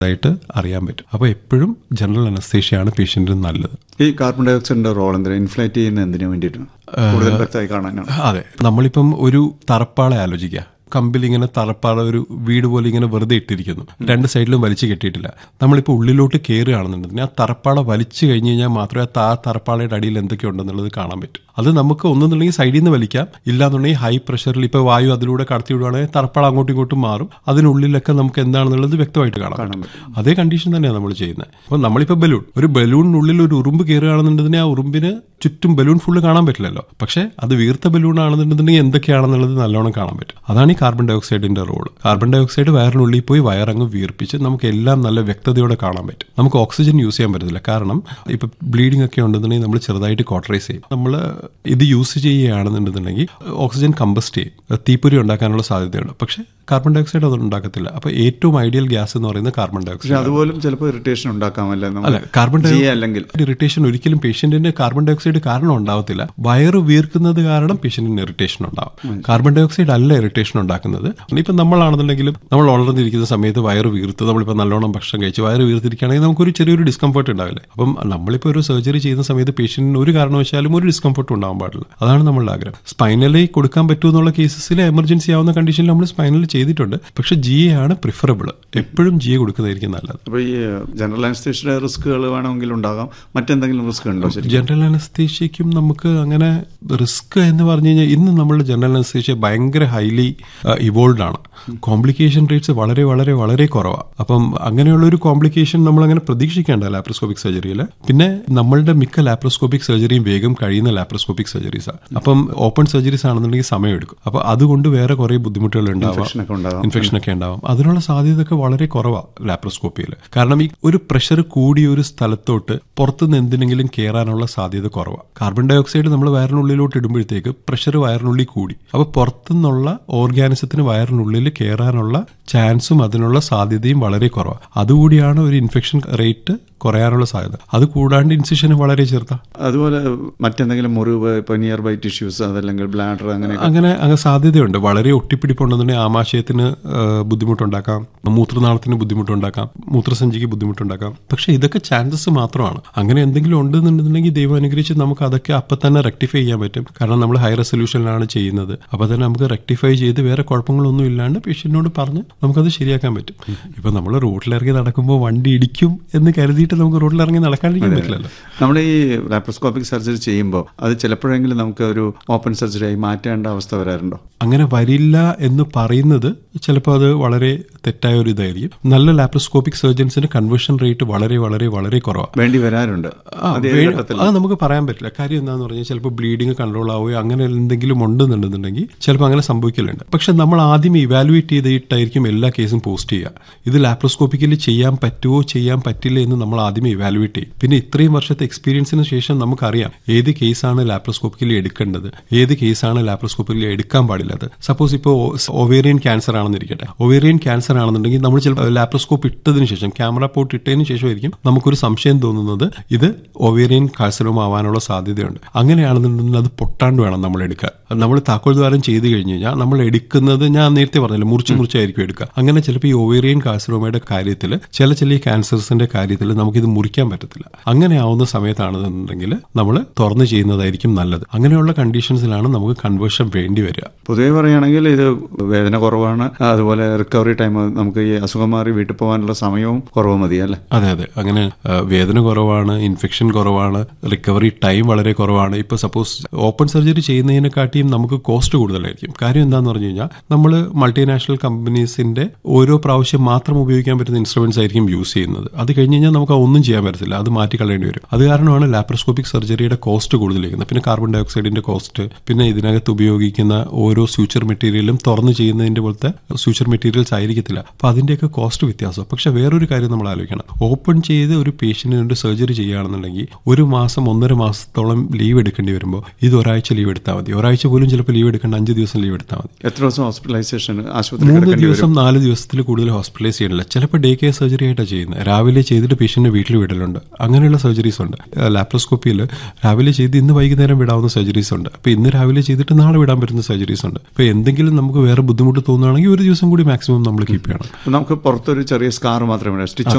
ആയിട്ട് അറിയാൻ പറ്റും അപ്പോൾ എപ്പോഴും ജനറൽ അനസ്തേഷ്യയാണ് പേഷ്യന്റിന് നല്ലത് ഈ കാർബൺ ഡൈ ഓക്സൈഡിന്റെ റോൾ എന്തിനാ ഇൻഫ്ലേറ്റ് ചെയ്യുന്ന എന്തിനു വേണ്ടിയിട്ടാണ് കൂടുതൽ വ്യക്തമായി കാണാനാണ് അതെ നമ്മളിപ്പം ഒരു തറപ്പാളെ ആലോചിക്കുക കമ്പിൽ ഇങ്ങനെ തറപ്പാള ഒരു വീട് പോലെ ഇങ്ങനെ വെറുതെ ഇട്ടിരിക്കുന്നു രണ്ട് സൈഡിലും വലിച്ചു കെട്ടിയിട്ടില്ല നമ്മളിപ്പോൾ ഉള്ളിലോട്ട് കയറുകയാണെന്നുണ്ടെങ്കിൽ ആ തറപ്പാള വലിച്ചു കഴിഞ്ഞ് കഴിഞ്ഞാൽ മാത്രമേ ആ താ തറപ്പാളയുടെ അടിയിൽ എന്തൊക്കെ ഉണ്ടെന്നുള്ളത് കാണാൻ പറ്റും അത് നമുക്ക് ഒന്നെന്നുണ്ടെങ്കിൽ സൈഡിൽ നിന്ന് വലിക്കാം ഇല്ലാന്നുണ്ടെങ്കിൽ ഹൈ പ്രഷറിൽ ഇപ്പോൾ വായു അതിലൂടെ കടത്തി വിടുവാണെങ്കിൽ തറപ്പാള അങ്ങോട്ടും ഇങ്ങോട്ടും മാറും അതിനുള്ളിലൊക്കെ നമുക്ക് എന്താണെന്നുള്ളത് വ്യക്തമായിട്ട് കാണാൻ പറ്റും അതേ കണ്ടീഷൻ തന്നെയാണ് നമ്മൾ ചെയ്യുന്നത് അപ്പോൾ നമ്മളിപ്പോൾ ബലൂൺ ഒരു ബലൂണിനുള്ളിൽ ഒരു ഉറുമ്പ് കയറുകയാണെന്നുണ്ടെങ്കിൽ ആ ഉറുമ്പിന് ചുറ്റും ബലൂൺ ഫുള്ള് കാണാൻ പറ്റില്ലല്ലോ പക്ഷേ അത് വീർത്ത ബലൂൺ ആണെന്നുണ്ടെന്നുണ്ടെങ്കിൽ എന്തൊക്കെയാണെന്നുള്ളത് നല്ലോണം കാണാൻ പറ്റും അതാണ് ഈ കാർബൺ ഡൈ ഓക്സൈഡിന്റെ റോള് കാർബൺ ഡൈ ഓക്സൈഡ് വയറിനുള്ളിൽ പോയി വയറങ്ങ് വീർപ്പിച്ച് നമുക്ക് എല്ലാം നല്ല വ്യക്തതയോടെ കാണാൻ പറ്റും നമുക്ക് ഓക്സിജൻ യൂസ് ചെയ്യാൻ പറ്റത്തില്ല കാരണം ഇപ്പൊ ബ്ലീഡിംഗ് ഒക്കെ ഉണ്ടെന്നുണ്ടെങ്കിൽ നമ്മൾ ചെറുതായിട്ട് കോട്ടറൈസ് ചെയ്യും നമ്മൾ ഇത് യൂസ് ചെയ്യുകയാണെന്നുണ്ടെന്നുണ്ടെങ്കിൽ ഓക്സിജൻ കമ്പസ്റ്റ് ചെയ്യും തീപ്പൊരി ഉണ്ടാക്കാനുള്ള സാധ്യതയുണ്ട് പക്ഷേ കാർബൺ ഡൈ ഓക്സൈഡ് അത് ഉണ്ടാക്കത്തില്ല അപ്പൊ ഏറ്റവും ഐഡിയൽ ഗ്യാസ് എന്ന് പറയുന്നത് കാർബൺ ഡൈ പക്ഷെ ഓക്സൈഡ് അതുപോലും ചിലപ്പോൾ ഇറിറ്റേഷൻ ഉണ്ടാക്കാമല്ലേ അല്ല കാർബൺ ഡൈ ജി അല്ലെങ്കിൽ ഇറിറ്റേഷൻ ഒരിക്കലും പേഷ്യന്റിന് കാർബൺ ഡൈ ഓക്സൈഡ് കാരണം ഉണ്ടാവത്തില്ല വയറ് വീർക്കുന്നത് കാരണം പേഷ്യന്റിന് ഇറിറ്റേഷൻ ഉണ്ടാവും കാർബൺ ഡൈ ഓക്സൈഡ് അല്ല ഇറിറ്റേഷൻ ഉണ്ടാക്കുന്നത് ഇപ്പം നമ്മളാണെന്നുണ്ടെങ്കിലും നമ്മൾ വളർന്നിരിക്കുന്ന സമയത്ത് വയറ് വീർത്ത് നമ്മളിപ്പോൾ നല്ലോണം ഭക്ഷണം കഴിച്ച് വയറ് വീർത്തിരിക്കുകയാണെങ്കിൽ നമുക്കൊരു ചെറിയൊരു ഡിസ്കംഫർട്ട് ഉണ്ടാവില്ലേ അപ്പം നമ്മളിപ്പോൾ ഒരു സർജറി ചെയ്യുന്ന സമയത്ത് പേഷ്യന്റിന് ഒരു കാരണവശാലും ഒരു ഡിസ്കംഫർട്ട് ഉണ്ടാവാൻ പാടില്ല അതാണ് നമ്മളുടെ ആഗ്രഹം സ്പൈനലി കൊടുക്കാൻ പറ്റുമെന്നുള്ള കേസസിൽ എമർജൻസി ആവുന്ന കണ്ടീഷനിൽ നമ്മൾ സ്പൈനൽ ചെയ്തിട്ടുണ്ട് പക്ഷെ ജി എ ആണ് പ്രിഫറബിൾ എപ്പോഴും ജി എ കൊടുക്കുന്നതായിരിക്കും നല്ലത് അപ്പോൾ ഈ ജനറൽ അനസ്തേഷ്യയുടെ റിസ്കുകൾ വേണമെങ്കിൽ ഉണ്ടാകാം മറ്റെന്തെങ്കിലും റിസ്ക് ഉണ്ടോ ശരി ജനറൽ അനസ്തേഷ്യയ്ക്കും നമുക്ക് അങ്ങനെ റിസ്ക് എന്ന് പറഞ്ഞു കഴിഞ്ഞാൽ ഇന്ന് നമ്മളുടെ ജനറൽ അനസ്തേഷ്യ ഭയങ്കര ഹൈലി ഇവോൾവ് ആണ് കോംപ്ലിക്കേഷൻ റേറ്റ്സ് വളരെ വളരെ വളരെ കുറവാണ് അപ്പം അങ്ങനെയുള്ള ഒരു കോംപ്ലിക്കേഷൻ നമ്മൾ അങ്ങനെ പ്രതീക്ഷിക്കേണ്ട ലാപ്രോസ്കോപ്പിക് സർജറിയിൽ പിന്നെ നമ്മളുടെ മിക്ക ലാപ്രോസ്കോപ്പിക് സർജറിയും വേഗം കഴിയുന്ന ലാപ്രോസ്കോപ്പിക് സർജറീസാണ് അപ്പം ഓപ്പൺ സർജറീസ് ആണെന്നുണ്ടെങ്കിൽ സമയമെടുക്കും അപ്പോൾ അതുകൊണ്ട് വേറെ കുറേ ബുദ്ധിമുട്ടുകൾ ഉണ്ടാവാം ഇൻഫെക്ഷനൊക്കെ ഉണ്ടാകാം ഇൻഫെക്ഷൻ ഒക്കെ ഉണ്ടാവും അതിനുള്ള സാധ്യതയൊക്കെ വളരെ കുറവാണ് ലാപ്രോസ്കോപ്പിയിൽ കാരണം ഈ ഒരു പ്രഷർ കൂടിയ ഒരു സ്ഥലത്തോട്ട് പുറത്തുനിന്ന് എന്തിനെങ്കിലും കയറാനുള്ള സാധ്യത കുറവാണ് കാർബൺ ഡൈ ഓക്സൈഡ് നമ്മൾ വയറിനുള്ളിലോട്ട് ഇടുമ്പോഴത്തേക്ക് പ്രഷർ വയറിനുള്ളിൽ കൂടി അപ്പോൾ പുറത്തുനിന്നുള്ള ഓർഗാനിസത്തിന് വയറിനുള്ളിൽ കയറാനുള്ള ചാൻസും അതിനുള്ള സാധ്യതയും വളരെ കുറവാണ് അതുകൂടിയാണ് ഒരു ഇൻഫെക്ഷൻ റേറ്റ് കുറയാനുള്ള സാധ്യത അത് കൂടാണ്ട് ഇൻസിഷന് വളരെ ചെറുതാ അതുപോലെ മറ്റെന്തെങ്കിലും മുറിവ് ഇപ്പോൾ നിയർ ബൈ ടിഷ്യൂസ് അതല്ലെങ്കിൽ ബ്ലാഡർ അങ്ങനെ അങ്ങനെ അങ്ങ് സാധ്യതയുണ്ട് വളരെ ഒട്ടിപ്പിടിപ്പുണ്ടെന്നുണ്ടെങ്കിൽ ആമാശയത്തിന് ആ, ബുദ്ധിമുട്ടുണ്ടാക്കാം മൂത്രനാളത്തിന് ബുദ്ധിമുട്ടുണ്ടാക്കാം മൂത്രസഞ്ചിക്ക് ബുദ്ധിമുട്ടുണ്ടാക്കാം പക്ഷെ ഇതൊക്കെ ചാൻസസ് മാത്രമാണ് അങ്ങനെ എന്തെങ്കിലും ഉണ്ടെന്നുണ്ടെന്നുണ്ടെങ്കിൽ ദൈവം അനുഗ്രഹിച്ച് നമുക്ക് അതൊക്കെ അപ്പം തന്നെ റെക്ടിഫൈ ചെയ്യാൻ പറ്റും കാരണം നമ്മൾ ഹൈ റെസൊല്യൂഷനിലാണ് ചെയ്യുന്നത് അപ്പോൾ തന്നെ നമുക്ക് റെക്ടിഫൈ ചെയ്ത് വേറെ കുഴപ്പങ്ങളൊന്നും ഇല്ലാണ്ട് പേഷ്യന്റിനോട് പറഞ്ഞ് നമുക്കത് ശരിയാക്കാൻ പറ്റും ഇപ്പം നമ്മൾ റോഡിലിറങ്ങി നടക്കുമ്പോൾ വണ്ടി ഇടിക്കും എന്ന് കരുതിയിട്ട് നമുക്ക് റോഡിലിറങ്ങി നടക്കാണ്ടിരിക്കാൻ പറ്റില്ലല്ലോ നമ്മൾ ഈ ലാപ്രോസ്കോപ്പിക് സർജറി ചെയ്യുമ്പോൾ അത് ചിലപ്പോഴെങ്കിലും നമുക്ക് ഒരു ഓപ്പൺ സർജറി ആയി മാറ്റേണ്ട അവസ്ഥ വരാറുണ്ടോ അങ്ങനെ വരില്ല എന്ന് പറയുന്നത് ചിലപ്പോൾ അത് വളരെ തെറ്റായ ഒരു ഇതായിരിക്കും നല്ല ലാപ്രോസ്കോപ്പിക് സർജൻസിന് കൺവേർഷൻ റേറ്റ് വളരെ വളരെ വളരെ കുറവാണ് വേണ്ടി വരാറുണ്ട് അത് ഏത് ഘട്ടത്തിൽ അത് നമുക്ക് പറയാൻ പറ്റില്ല കാര്യം എന്താന്ന് പറഞ്ഞാൽ ചിലപ്പോൾ ബ്ലീഡിങ് കൺട്രോൾ ആവുകയോ അങ്ങനെ എന്തെങ്കിലും ഉണ്ടെന്നുണ്ടെന്നുണ്ടെങ്കിൽ ചിലപ്പോൾ അങ്ങനെ സംഭവിക്കലുണ്ട് പക്ഷെ നമ്മൾ ആദ്യം ഇവാലുവേറ്റ് ചെയ്തിട്ടായിരിക്കും എല്ലാ കേസും പോസ്റ്റ് ചെയ്യുക ഇത് ലാപ്രോസ്കോപ്പിക്കലി ചെയ്യാൻ പറ്റുമോ ചെയ്യാൻ പറ്റില്ല എന്ന് നമ്മൾ ആദ്യമേ ഇവാലുവേറ്റ് ചെയ്യും പിന്നെ ഇത്രയും വർഷത്തെ എക്സ്പീരിയൻസിന് ശേഷം നമുക്കറിയാം ഏത് കേസാണ് ലാപ്രോസ്കോപ്പിക്കലി എടുക്കേണ്ടത് ഏത് കേസാണ് ലാപ്രോസ്കോപ്പിക്കലി എടുക്കാൻ പാടില്ലാത്തത് സപ്പോസ് ഇപ്പോൾ ഒവേറിയൻ ക്യാൻസർ ആണെന്നിരിക്കട്ടെ ഒവേറിയൻ ക്യാൻസർ ആണെന്നുണ്ടെങ്കിൽ നമ്മൾ ചിലപ്പോൾ ലാപ്രോസ്കോപ്പ് ഇട്ടതിന് ശേഷം ക്യാമറ പോർട്ട് ഇട്ടതിന് ശേഷമായിരിക്കും നമുക്കൊരു സംശയം തോന്നുന്നത് ഇത് ഒവേറിയൻ കാഴ്സലോം ആവാനുള്ള സാധ്യതയുണ്ട് അങ്ങനെയാണെന്നുണ്ടെങ്കിൽ അത് പൊട്ടാണ്ട് വേണം നമ്മൾ എടുക്കാൻ അത് നമ്മൾ താക്കോൽ ദ്വാരം ചെയ്ത് കഴിഞ്ഞ് കഴിഞ്ഞാൽ നമ്മൾ എടുക്കുന്നത് ഞാൻ നേരത്തെ പറഞ്ഞല്ലോ മുറിച്ച് മുറിച്ചായിരിക്കും എടുക്കുക അങ്ങനെ ചിലപ്പോൾ ഈ ഒവേറിയൻ കാഴ്സലോമയുടെ കാര്യത്തിൽ ചില ചില ക്യാൻസേഴ്സിന്റെ കാര്യത്തിൽ നമുക്കിത് മുറിക്കാൻ പറ്റത്തില്ല അങ്ങനെ ആവുന്ന സമയത്താണെന്നുണ്ടെങ്കിൽ നമ്മൾ തുറന്ന് ചെയ്യുന്നതായിരിക്കും നല്ലത് അങ്ങനെയുള്ള കണ്ടീഷൻസിലാണ് നമുക്ക് കൺവേർഷൻ വേണ്ടി വരിക പൊതുവെ പറയുകയാണെങ്കിൽ ഇത് വേദന കുറവാണ് അതുപോലെ റിക്കവറി ടൈം നമുക്ക് ഈ അസുഖം മാറി വീട്ടിൽ പോകാനുള്ള സമയവും കുറവ് മതി അല്ലേ അതെ അതെ അങ്ങനെ ആ, വേദന കുറവാണ് ഇൻഫെക്ഷൻ കുറവാണ് റിക്കവറി ടൈം വളരെ കുറവാണ് ഇപ്പൊ സപ്പോസ് ഓപ്പൺ സർജറി ചെയ്യുന്നതിനെക്കാട്ടിയും നമുക്ക് കോസ്റ്റ് കൂടുതലായിരിക്കും കാര്യം എന്താന്ന് പറഞ്ഞു കഴിഞ്ഞാൽ നമ്മൾ മൾട്ടിനാഷണൽ കമ്പനീസിന്റെ ഓരോ പ്രാവശ്യം മാത്രം ഉപയോഗിക്കാൻ പറ്റുന്ന ഇൻസ്ട്രുമെന്റ്സ് ആയിരിക്കും യൂസ് ചെയ്യുന്നത് അത് കഴിഞ്ഞ് കഴിഞ്ഞാൽ നമുക്ക് ഒന്നും ചെയ്യാൻ പറ്റത്തില്ല അത് മാറ്റി കളയേണ്ടി വരും അത് കാരണമാണ് ലാപ്രോസ്കോപ്പിക് സർജറിയുടെ കോസ്റ്റ് കൂടുതലിരിക്കുന്നത് പിന്നെ കാർബൺ ഡൈ ഓക്സൈഡിന്റെ കോസ്റ്റ് പിന്നെ ഇതിനകത്ത് ഉപയോഗിക്കുന്ന ഓരോ സ്യൂച്ചർ മെറ്റീരിയലും തുറന്ന് ചെയ്യുന്നതിന്റെ പോലത്തെ സ്യൂച്ചർ മെറ്റീരിയൽസ് ആയിരിക്കത്തില്ല അപ്പൊ അതിന്റെയൊക്കെ കോസ്റ്റ് വ്യത്യാസം പക്ഷെ വേറൊരു കാര്യം നമ്മൾ ആലോചിക്കണം ഓപ്പൺ ചെയ്ത് ഒരു പേഷ്യന്റിന് സർജറി ചെയ്യുകയാണെന്നുണ്ടെങ്കിൽ ഒരു മാസം ഒന്നര മാസത്തോളം ലീവ് എടുക്കേണ്ടി വരുമ്പോൾ ഇത് ഒരാഴ്ച ലീവ് എടുത്താൽ മതി ഒരാഴ്ച പോലും ചിലപ്പോൾ ലീവ് എടുക്കേണ്ട അഞ്ച് ദിവസം ലീവ് എടുത്താൽ മതി എത്ര ദിവസം ഹോസ്പിറ്റലൈസേഷൻ ആശുപത്രി മൂന്ന് കിടക്കേണ്ടി വരും ദിവസം നാല് ദിവസത്തിൽ കൂടുതൽ ഹോസ്പിറ്റലൈസ് ചെയ്യണില്ല ചിലപ്പോൾ ഡേ കെയർ സർജറി ആയിട്ടാണ് ചെയ്യുന്നത് രാവിലെ ചെയ്തിട്ട് പേഷ്യന്റ് പേഷ്യന്റിനെ വീട്ടിൽ വിടലുണ്ട് അങ്ങനെയുള്ള സർജറീസ് ഉണ്ട് ലാപ്രോസ്കോപ്പിയിൽ രാവിലെ ചെയ്ത് ഇന്ന് വൈകുന്നേരം വിടാവുന്ന സർജറീസ് ഉണ്ട് അപ്പോൾ ഇന്ന് രാവിലെ ചെയ്തിട്ട് നാളെ വിടാൻ പറ്റുന്ന സർജറീസ് ഉണ്ട് അപ്പോൾ എന്തെങ്കിലും നമുക്ക് വേറെ ബുദ്ധിമുട്ട് തോന്നുകയാണെങ്കിൽ ഒരു ദിവസം കൂടി മാക്സിമം നമ്മൾ കീപ്പ് ചെയ്യണം നമുക്ക് പുറത്തൊരു ചെറിയ സ്കാർ മാത്രമേ സ്റ്റിച്ച്